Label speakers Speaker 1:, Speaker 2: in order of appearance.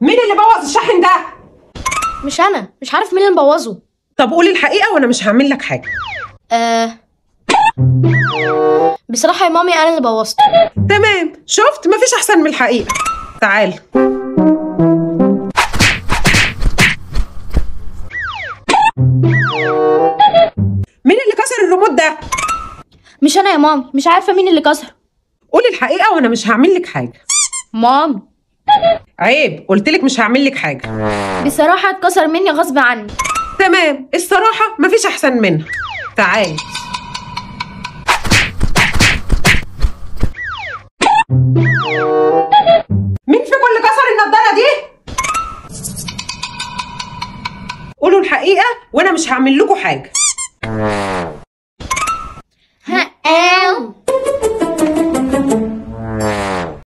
Speaker 1: مين اللي بوظ الشاحن ده
Speaker 2: مش انا مش عارف مين اللي مبوظه
Speaker 1: طب قولي الحقيقه وانا مش هعمل لك حاجه
Speaker 2: آه بصراحة يا مامي انا اللي بوظته
Speaker 1: تمام شفت مفيش احسن من الحقيقه تعال مين اللي كسر الريموت ده
Speaker 2: مش انا يا مامي مش عارفة مين اللي كسره
Speaker 1: قولي الحقيقه وانا مش هعمل لك حاجه
Speaker 2: مامي
Speaker 1: عيب قلت لك مش هعمل لك حاجه
Speaker 2: بصراحة اتكسر مني غصب عني
Speaker 1: تمام الصراحه مفيش احسن منها تعال مين فيكم اللي كسر النضاره دي قولوا الحقيقه وانا مش هعمل لكم حاجه